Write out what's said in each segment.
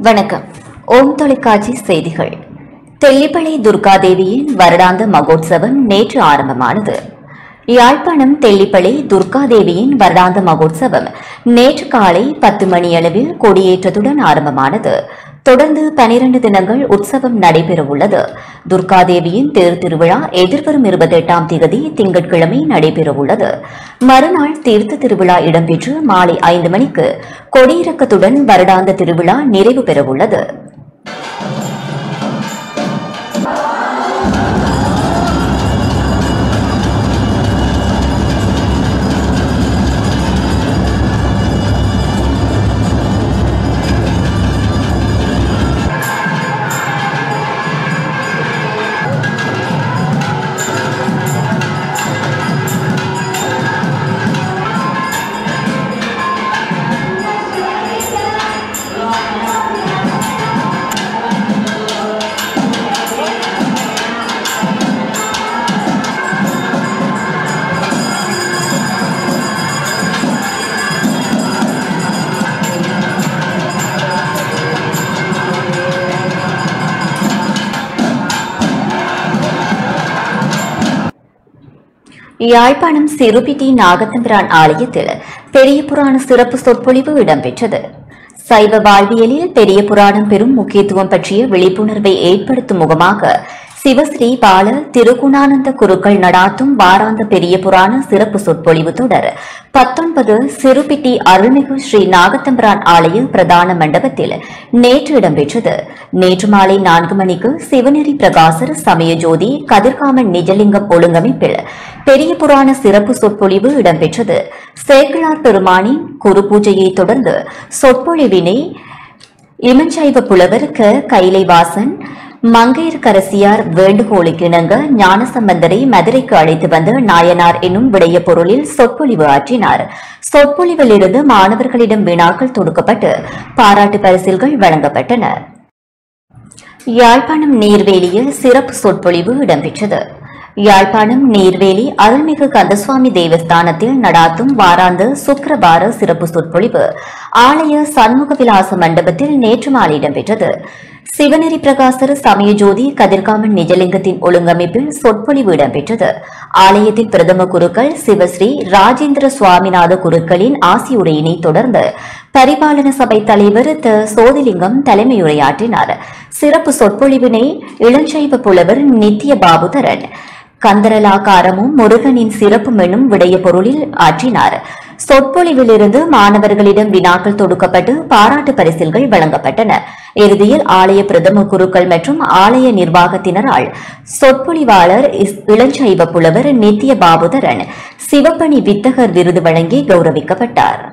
வணக்கம் ஓம் தொலைக்காட்சி செய்திகள் தெல்லிப்பளை துர்காதேவியின் வருடாந்த மகோத்சவம் நேற்று ஆரம்பமானது யாழ்ப்பாணம் தெல்லிப்பளை துர்காதேவியின் வருடாந்த மகோத்சவம் நேற்று காலை பத்து மணியளவில் கொடியேற்றத்துடன் ஆரம்பமானது தொடர்ந்து பனிரண்டு தினங்கள் உற்சவம் நடைபெறவுள்ளது துர்காதேவியின் தேர் திருவிழா எதிர்வரும் இருபத்தி எட்டாம் தேதி திங்கட்கிழமை நடைபெறவுள்ளது மறுநாள் தீர்த்த திருவிழா இடம்பெற்று மாலை ஐந்து மணிக்கு கொடியிறக்கத்துடன் வருடாந்த திருவிழா நிறைவு பெறவுள்ளது யாழ்ப்பாணம் சிறுபிட்டி நாகத்தம்பிரான் ஆலயத்தில் பெரிய புராண சிறப்பு சொற்பொழிவு இடம்பெற்றது சைவ வாழ்வியலில் பெரிய புராணம் பெரும் முக்கியத்துவம் பற்றிய விழிப்புணர்வை ஏற்படுத்தும் முகமாக சிவஸ்ரீ பால திருகுணானந்த குருக்கள் நடாத்தும் வாராந்த பெரிய புராண சிறப்பு சொற்பொழிவு தொடர் பத்தொன்பது சிறுபிட்டி அருள்மிகு ஸ்ரீ நாகத்தம்பிரான் ஆலய பிரதான மண்டபத்தில் நேற்று இடம்பெற்றது நேற்று மாலை நான்கு மணிக்கு சிவநெறி பிரகாசர் சமயஜோதி கதிர்காமன் நிஜலிங்கம் ஒழுங்கமைப்பில் பெரிய புராண சிறப்பு சொற்பொழிவு இடம்பெற்றது சேக்கிழார் பெருமானின் குரு பூஜையை தொடர்ந்து சொற்பொழிவினை இமஞ்சைவ புலவர் க கைலைவாசன் மங்கையர்கரசியார் வேண்டுகோளுக்கு இணங்க ஞானசம்பந்தரை மதுரைக்கு அழைத்து வந்து நாயனார் என்னும் விடய பொருளில் சொற்பொழிவு ஆற்றினார் சொற்பொழிவிலிருந்து மாணவர்களிடம் வினாக்கள் தொடுக்கப்பட்டு பாராட்டு பரிசில்கள் வழங்கப்பட்டன யாழ்ப்பாணம் நீர்வேலியில் சிறப்பு சொற்பொழிவு இடம்பெற்றது யாழ்ப்பாணம் நீர்வேலி அருள்மிகு கந்தசுவாமி தேவஸ்தானத்தில் நடாத்தும் வாராந்த சுக்கிரவார சிறப்பு சொற்பொழிவு ஆலய சண்முக விலாச மண்டபத்தில் நேற்று மாலை இடம்பெற்றது சிவநெறி பிரகாசர் சமயஜோதி கதிர்காமன் நிஜலிங்கத்தின் ஒழுங்கமைப்பில் சொற்பொழிவு இடம்பெற்றது ஆலயத்தின் பிரதம குருக்கள் சிவஸ்ரீ ராஜேந்திர சுவாமிநாத குருக்களின் ஆசியுரையினை தொடர்ந்து பரிபாலன சபை தலைவர் த சோதிலிங்கம் தலைமையுரையாற்றினார் சிறப்பு சொற்பொழிவினை இளஞ்சைவ புலவர் நித்ய பாபுதரன் கந்தரலாகாரமும் முருகனின் சிறப்பும் எனும் விடய பொருளில் ஆற்றினார் சொற்பொழிவிலிருந்து மாணவர்களிடம் வினாக்கள் தொடுக்கப்பட்டு பாராட்டு பரிசில்கள் வழங்கப்பட்டன இறுதியில் ஆலய பிரதம குருக்கள் மற்றும் ஆலய நிர்வாகத்தினரால் சொற்பொழிவாளர் இஸ்- இளஞ்சைவ புலவர் நித்ய பாபுதரன் சிவப்பணி வித்தகர் விருது வழங்கி கௌரவிக்கப்பட்டார்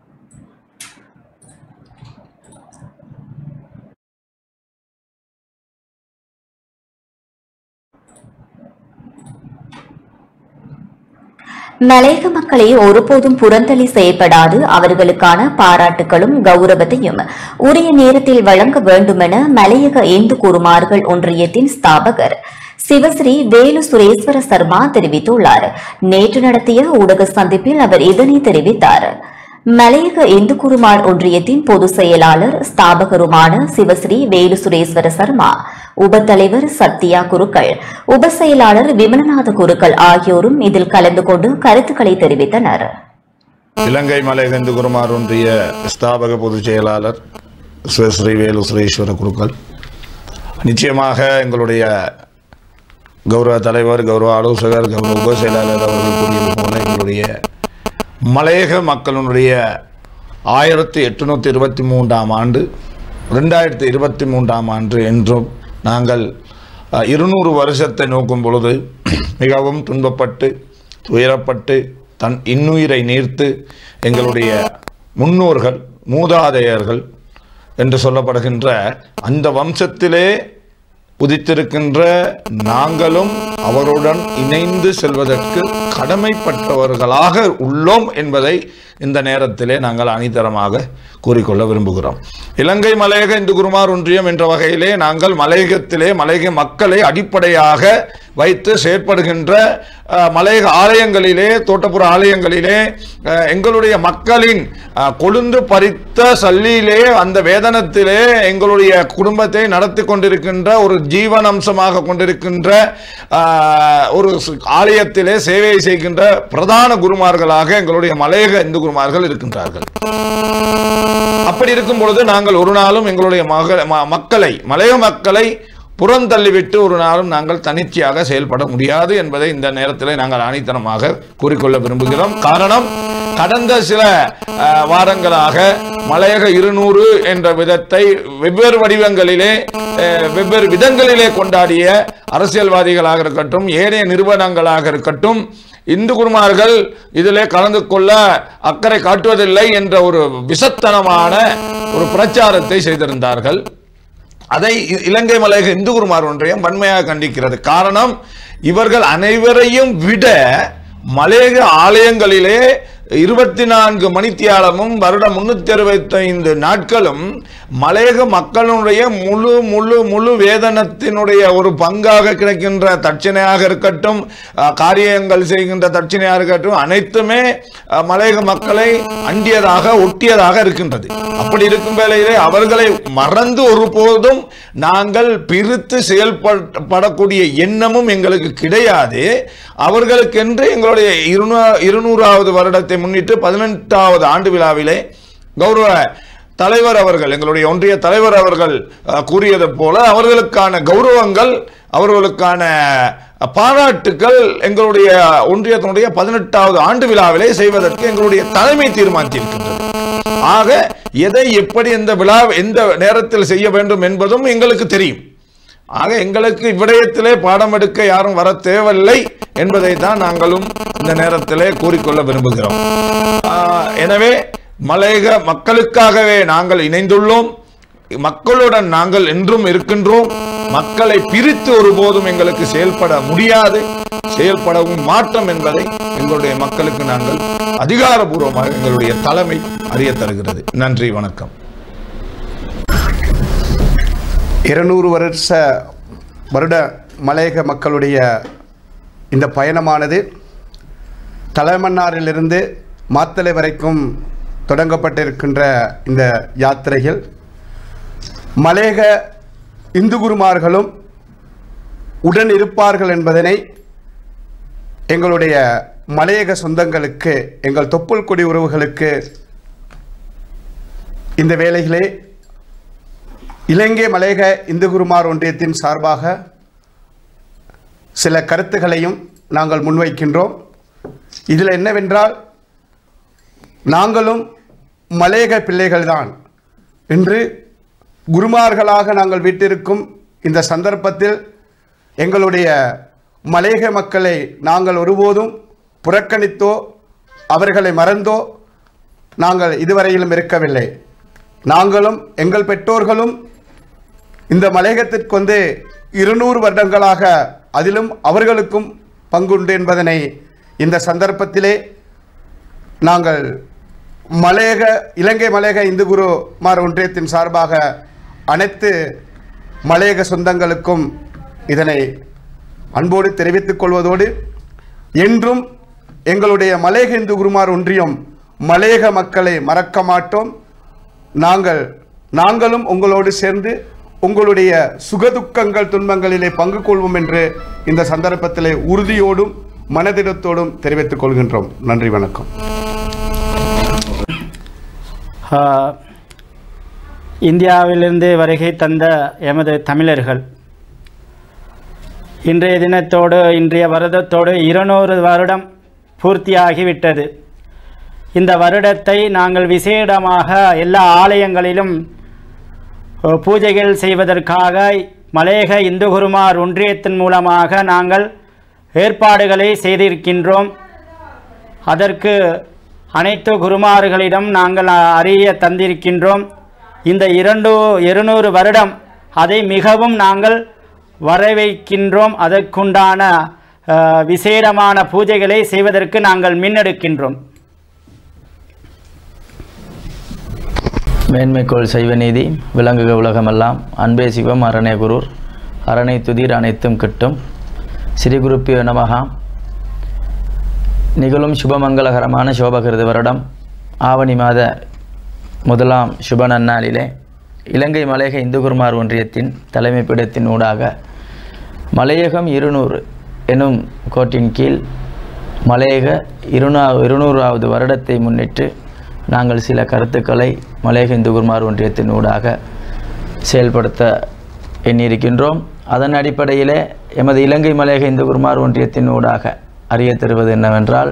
மலையக மக்களை ஒருபோதும் புறந்தள்ளி செயற்படாது அவர்களுக்கான பாராட்டுகளும் கௌரவத்தையும் உரிய நேரத்தில் வழங்க வேண்டுமென மலையக இந்து குருமார்கள் ஒன்றியத்தின் ஸ்தாபகர் சிவஸ்ரீ வேலு சுரேஸ்வர சர்மா தெரிவித்துள்ளார் நேற்று நடத்திய ஊடக சந்திப்பில் அவர் இதனை தெரிவித்தார் மலையக இந்து குருமார் ஒன்றியத்தின் பொதுச் செயலாளர் ஸ்தாபகருமான சிவஸ்ரீ வேலு சுரேஸ்வர சர்மா உபத்தலைவர் சத்யா குருக்கள் உப செயலாளர் விமலநாத குருக்கள் ஆகியோரும் இதில் கலந்து கொண்டு கருத்துக்களை தெரிவித்தனர் இலங்கை மலைகந்து குருமார் ஒன்றிய ஸ்தாபக பொதுச் செயலாளர் ஸ்ரீ ஸ்ரீ வேலு சுரேஸ்வர குருக்கள் நிச்சயமாக எங்களுடைய கௌரவ தலைவர் கௌரவ ஆலோசகர் கௌரவ உப செயலாளர் அவர்கள் கூறியது போல எங்களுடைய மலையக மக்களுடைய ஆயிரத்தி எட்டுநூற்றி இருபத்தி மூன்றாம் ஆண்டு ரெண்டாயிரத்தி இருபத்தி மூன்றாம் ஆண்டு என்றும் நாங்கள் அஹ், இருநூறு வருஷத்தை நோக்கும் பொழுது மிகவும் துன்பப்பட்டு துயரப்பட்டு தன் இன்னுயிரை நீர்த்து எங்களுடைய முன்னோர்கள் மூதாதையர்கள் என்று சொல்லப்படுகின்ற அந்த வம்சத்திலே உதித்திருக்கின்ற நாங்களும் அவருடன் இணைந்து செல்வதற்கு கடமைப்பட்டவர்களாக உள்ளோம் என்பதை இந்த நேரத்திலே நாங்கள் அணிதரமாக கூறிக்கொள்ள விரும்புகிறோம் இலங்கை மலையக இந்து குருமார் ஒன்றியம் என்ற வகையிலே நாங்கள் மலையகத்திலே மலையக மக்களை அடிப்படையாக வைத்து செயற்படுகின்ற அஹ், மலையக ஆலயங்களிலே தோட்டப்புற ஆலயங்களிலே அஹ், எங்களுடைய மக்களின் அஹ், கொழுந்து பறித்த சல்லியிலே அந்த வேதனத்திலே எங்களுடைய குடும்பத்தை நடத்தி கொண்டிருக்கின்ற ஒரு ஜீவன் அம்சமாக கொண்டிருக்கின்ற அஹ், ஒரு சு- ஆலயத்திலே சேவை செய்கின்ற பிரதான குருமார்களாக எங்களுடைய மலையக இந்து குருமார்கள் இருக்கின்றார்கள் அப்படி இருக்கும் பொழுது நாங்கள் ஒரு நாளும் எங்களுடைய மக ம- மக்களை மலைய மக்களை புறந்தள்ளிவிட்டு ஒரு நாளும் நாங்கள் தனிச்சையாக செயல்பட முடியாது என்பதை இந்த நேரத்தில் நாங்கள் ஆணித்தனமாக கூறிக்கொள்ள விரும்புகிறோம் காரணம் கடந்த சில அஹ், வாரங்களாக மலையக இருநூறு என்ற விதத்தை வெவ்வேறு வடிவங்களிலே அஹ், வெவ்வேறு விதங்களிலே கொண்டாடிய அரசியல்வாதிகளாக இருக்கட்டும் ஏனைய நிறுவனங்களாக இருக்கட்டும் இந்து குருமார்கள் இதிலே கலந்து கொள்ள அக்கறை காட்டுவதில்லை என்ற ஒரு விசத்தனமான ஒரு பிரச்சாரத்தை செய்திருந்தார்கள் அதை இ- இலங்கை மலையக இந்து குருமார் ஒன்றியம் வன்மையாக கண்டிக்கிறது காரணம் இவர்கள் அனைவரையும் விட மலையக ஆலயங்களிலே இருபத்தி நான்கு மணித்தியாலமும் வருடம் முன்னூத்தி அறுபத்தைந்து நாட்களும் மலையக மக்களுடைய முழு முழு முழு வேதனத்தினுடைய ஒரு பங்காக கிடைக்கின்ற தட்சணையாக இருக்கட்டும் அஹ், காரியங்கள் செய்கின்ற தட்சணையாக இருக்கட்டும் அனைத்துமே அஹ், மலையக மக்களை அண்டியதாக ஒட்டியதாக இருக்கின்றது அப்படி இருக்கும் வேளையிலே அவர்களை மறந்து ஒருபோதும் நாங்கள் பிரித்து செயல்படக்கூடிய எண்ணமும் எங்களுக்கு கிடையாது அவர்களுக்கென்று எங்களுடைய இருநூ இருநூறாவது வருடத்தை முன்னிட்டு பதினெட்டாவது ஆண்டு விழாவிலே கௌரவ தலைவர் அவர்கள் எங்களுடைய ஒன்றிய தலைவர் அவர்கள் அஹ், கூறியது போல அவர்களுக்கான கௌரவங்கள் அவர்களுக்கான பாராட்டுக்கள் எங்களுடைய ஒன்றியத்தினுடைய பதினெட்டாவது ஆண்டு விழாவிலே செய்வதற்கு எங்களுடைய தலைமை தீர்மானித்திருக்கின்றது ஆக எதை எப்படி எந்த விழா எந்த நேரத்தில் செய்ய வேண்டும் என்பதும் எங்களுக்கு தெரியும் ஆக எங்களுக்கு இவ்விடயத்திலே பாடம் எடுக்க யாரும் வர தேவையில்லை என்பதை தான் நாங்களும் இந்த நேரத்திலே கூறிக்கொள்ள விரும்புகிறோம் ஆஹ், எனவே மலையக மக்களுக்காகவே நாங்கள் இணைந்துள்ளோம் மக்களுடன் நாங்கள் என்றும் இருக்கின்றோம் மக்களை பிரித்து ஒருபோதும் எங்களுக்கு செயல்பட முடியாது செயல்படவும் மாட்டோம் என்பதை எங்களுடைய மக்களுக்கு நாங்கள் அதிகாரபூர்வமாக எங்களுடைய தலைமை அறிய தருகிறது நன்றி வணக்கம் இருநூறு வருஷ வருட மலையக மக்களுடைய இந்த பயணமானது தலைமன்னாரிலிருந்து மாத்தளை வரைக்கும் தொடங்கப்பட்டிருக்கின்ற இந்த யாத்திரைகள் மலையக இந்து குருமார்களும் உடன் இருப்பார்கள் என்பதனை எங்களுடைய மலையக சொந்தங்களுக்கு எங்கள் தொப்புள் கொடி உறவுகளுக்கு இந்த வேலைகளே இலங்கை மலையக இந்து குருமார் ஒன்றியத்தின் சார்பாக சில கருத்துக்களையும் நாங்கள் முன்வைக்கின்றோம் இதில் என்னவென்றால் நாங்களும் மலையக பிள்ளைகள்தான் என்று குருமார்களாக நாங்கள் விட்டிருக்கும் இந்த சந்தர்ப்பத்தில் எங்களுடைய மலையக மக்களை நாங்கள் ஒருபோதும் புறக்கணித்தோ அவர்களை மறந்தோ நாங்கள் இதுவரையிலும் இருக்கவில்லை நாங்களும் எங்கள் பெற்றோர்களும் இந்த மலையகத்திற்கு வந்து இருநூறு வருடங்களாக அதிலும் அவர்களுக்கும் பங்குண்டு என்பதனை இந்த சந்தர்ப்பத்திலே நாங்கள் மலையக இலங்கை மலையக இந்து குரு மார் ஒன்றியத்தின் சார்பாக அனைத்து மலையக சொந்தங்களுக்கும் இதனை அன்போடு தெரிவித்துக் கொள்வதோடு என்றும் எங்களுடைய மலையக இந்து குருமார் ஒன்றியம் மலையக மக்களை மறக்க மாட்டோம் நாங்கள் நாங்களும் உங்களோடு சேர்ந்து உங்களுடைய சுகதுக்கங்கள் துன்பங்களிலே பங்கு கொள்வோம் என்று இந்த சந்தர்ப்பத்திலே உறுதியோடும் மனதிடத்தோடும் தெரிவித்துக் கொள்கின்றோம் நன்றி வணக்கம் ஆஹ், இந்தியாவிலிருந்து வருகை தந்த எமது தமிழர்கள் இன்றைய தினத்தோடு இன்றைய வருடத்தோடு இருநூறு வருடம் பூர்த்தியாகிவிட்டது இந்த வருடத்தை நாங்கள் விசேடமாக எல்லா ஆலயங்களிலும் அஹ், பூஜைகள் செய்வதற்காக மலையக இந்து குருமார் ஒன்றியத்தின் மூலமாக நாங்கள் ஏற்பாடுகளை செய்திருக்கின்றோம் அதற்கு அனைத்து குருமார்களிடம் நாங்கள் அறிய தந்திருக்கின்றோம் இந்த இரண்டு இருநூறு வருடம் அதை மிகவும் நாங்கள் வரவைக்கின்றோம் அதற்குண்டான அஹ், விசேடமான பூஜைகளை செய்வதற்கு நாங்கள் முன்னெடுக்கின்றோம் மேன்மைக்கோள் சைவ நீதி விளங்குக உலகமெல்லாம் அன்பே சிவம் அரணே குரூர் அரணை துதிர் அனைத்தும் கிட்டும் ஸ்ரீ குருப்பியோ நமகா நிகழும் சுபமங்களகரமான சோபகிருத வருடம் ஆவணி மாத முதலாம் சுப நன்னாளிலே இலங்கை மலையக இந்து குருமார் ஒன்றியத்தின் தலைமை பீடத்தின் ஊடாக மலையகம் இருநூறு எனும் கோட்டின் கீழ் மலையக இருநூ இருநூறாவது வருடத்தை முன்னிட்டு நாங்கள் சில கருத்துக்களை மலையக இந்து குருமார் ஒன்றியத்தின் ஊடாக செயல்படுத்த எண்ணியிருக்கின்றோம் அதன் அடிப்படையிலே எமது இலங்கை மலையக இந்து குருமார் ஒன்றியத்தின் ஊடாக அறிய தருவது என்னவென்றால்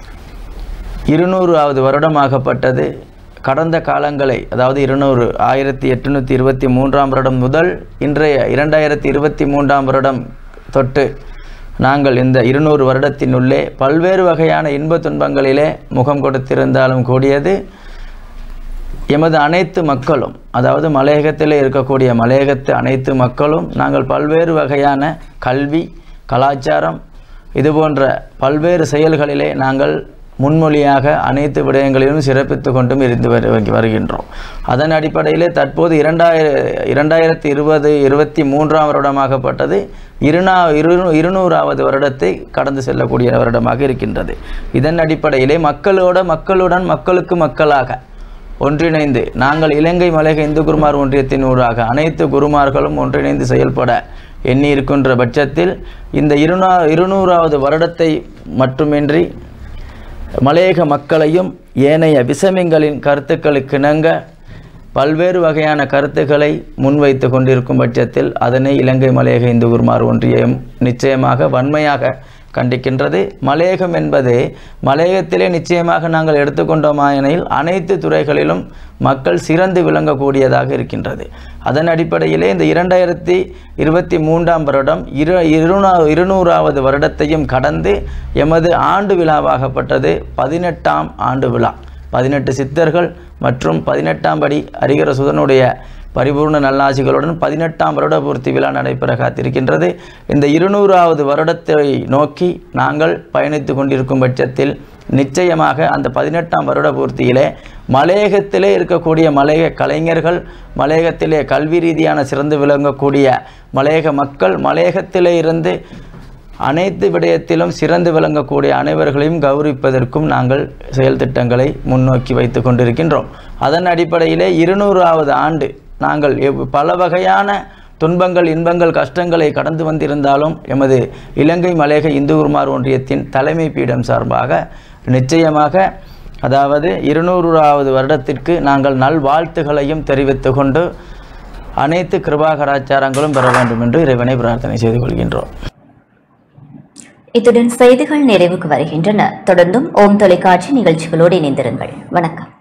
இருநூறாவது வருடமாகப்பட்டது கடந்த காலங்களை அதாவது இருநூறு ஆயிரத்தி எட்டுநூற்றி இருபத்தி மூன்றாம் வருடம் முதல் இன்றைய இரண்டாயிரத்தி இருபத்தி மூன்றாம் வருடம் தொட்டு நாங்கள் இந்த இருநூறு வருடத்தினுள்ளே பல்வேறு வகையான இன்ப துன்பங்களிலே முகம் கொடுத்திருந்தாலும் கூடியது எமது அனைத்து மக்களும் அதாவது மலையகத்தில் இருக்கக்கூடிய மலையகத்து அனைத்து மக்களும் நாங்கள் பல்வேறு வகையான கல்வி கலாச்சாரம் இதுபோன்ற பல்வேறு செயல்களிலே நாங்கள் முன்மொழியாக அனைத்து விடயங்களிலும் சிறப்பித்து கொண்டும் இருந்து வரு வருகின்றோம் அதன் அடிப்படையிலே தற்போது இரண்டாயிர இரண்டாயிரத்தி இருபது இருபத்தி மூன்றாம் வருடமாகப்பட்டது இருநா இரு இருநூறாவது வருடத்தை கடந்து செல்லக்கூடிய வருடமாக இருக்கின்றது இதன் அடிப்படையிலே மக்களோட மக்களுடன் மக்களுக்கு மக்களாக ஒன்றிணைந்து நாங்கள் இலங்கை மலையக இந்து குருமார் ஒன்றியத்தின் ஊடாக அனைத்து குருமார்களும் ஒன்றிணைந்து செயல்பட எண்ணி இருக்கின்ற பட்சத்தில் இந்த இருநூ இருநூறாவது வருடத்தை மட்டுமின்றி மலையக மக்களையும் ஏனைய விசமிங்களின் கருத்துக்களுக்கிணங்க பல்வேறு வகையான கருத்துக்களை முன்வைத்து கொண்டிருக்கும் பட்சத்தில் அதனை இலங்கை மலையக இந்து குருமார் ஒன்றியம் நிச்சயமாக வன்மையாக கண்டிக்கின்றது மலையகம் என்பது மலையகத்திலே நிச்சயமாக நாங்கள் எடுத்துக்கொண்டோமாயனில் அனைத்து துறைகளிலும் மக்கள் சிறந்து விளங்கக்கூடியதாக இருக்கின்றது அதன் அடிப்படையிலே இந்த இரண்டாயிரத்தி இருபத்தி மூன்றாம் வருடம் இரு இருநூ இருநூறாவது வருடத்தையும் கடந்து எமது ஆண்டு விழாவாகப்பட்டது பதினெட்டாம் ஆண்டு விழா பதினெட்டு சித்தர்கள் மற்றும் பதினெட்டாம் படி அரிகர சுதனுடைய பரிபூர்ண நல்லாசிகளுடன் பதினெட்டாம் வருட பூர்த்தி விழா நடைபெற காத்திருக்கின்றது இந்த இருநூறாவது வருடத்தை நோக்கி நாங்கள் பயணித்து கொண்டிருக்கும் பட்சத்தில் நிச்சயமாக அந்த பதினெட்டாம் வருட பூர்த்தியிலே மலையகத்திலே இருக்கக்கூடிய மலையக கலைஞர்கள் மலையகத்திலே கல்வி ரீதியான சிறந்து விளங்கக்கூடிய மலையக மக்கள் மலையகத்திலே இருந்து அனைத்து விடயத்திலும் சிறந்து விளங்கக்கூடிய அனைவர்களையும் கௌரவிப்பதற்கும் நாங்கள் செயல் திட்டங்களை முன்னோக்கி வைத்து கொண்டிருக்கின்றோம் அதன் அடிப்படையிலே இருநூறாவது ஆண்டு நாங்கள் எவ்- பல வகையான துன்பங்கள் இன்பங்கள் கஷ்டங்களை கடந்து வந்திருந்தாலும் எமது இலங்கை மலையக இந்து குருமார் ஒன்றியத்தின் தலைமை பீடம் சார்பாக நிச்சயமாக அதாவது இருநூறாவது வருடத்திற்கு நாங்கள் நல்வாழ்த்துகளையும் தெரிவித்து கொண்டு அனைத்து கிருபாகராச்சாரங்களும் பெற வேண்டும் என்று இறைவனை பிரார்த்தனை செய்து கொள்கின்றோம் இத்துடன் செய்திகள் நிறைவுக்கு வருகின்றன தொடர்ந்தும் ஓம் தொலைக்காட்சி நிகழ்ச்சிகளோடு இணைந்திருங்கள் வணக்கம்